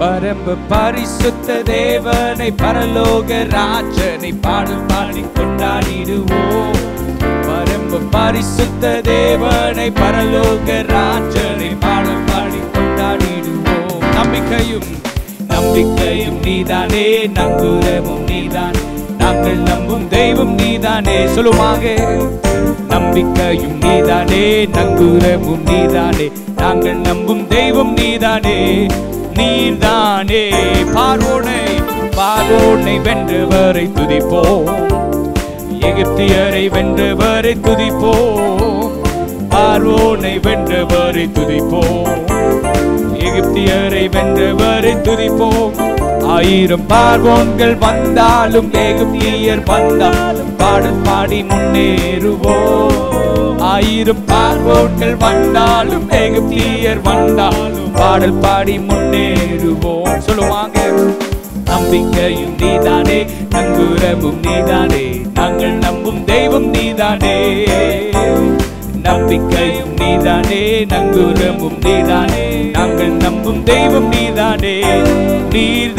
பரம்பு பரிசுத்த தேவனை பரலோக ராஜனை பாடல் பாடி கொண்டாடிடுவோம் பரம்பு பரிசுத்த தேவனை பரலோக ராஜனை பாடல் பாடி கொண்டாடிடுவோம் நம்பிக்கையும் நம்பிக்கையும் நீதானே நங்குரமும் நீதான் நாங்கள் நம்பும் தெய்வம் நீதானே சொல்லுவாங்க நம்பிக்கையும் நீதானே நங்குரமும் நீதானே நாங்கள் நம்பும் தெய்வம் நீதானே நீர்தானே பார்வோனை பார்வோனை வென்றவரை துதிப்போம் எகிப்தியரை வென்றவரை துதிப்போம் பார்வோனை வென்றவரை துதிப்போம் எகிப்தியரை வென்றவரை துதிப்போம் ஆயிரம் பார்வோன்கள் வந்தாலும் எகிப்தியர் வந்தாலும் பாடல் பாடி முன்னேறுவோம் ஆயிரம் பார்வோன்கள் வந்தாலும் எகிப்தியர் வந்தாலும் பாடல் பாடி முன்னேறுவோம் சொல்லுவாங்க நம்பிக்கையும் நீதானே நங்குரமும் நீதானே நாங்கள் நம்பும் தெய்வம் நீதானே நம்பிக்கையும் நீதானே நங்குரமும் நீதானே நாங்கள் நம்பும் தெய்வம் நீதானே நீர்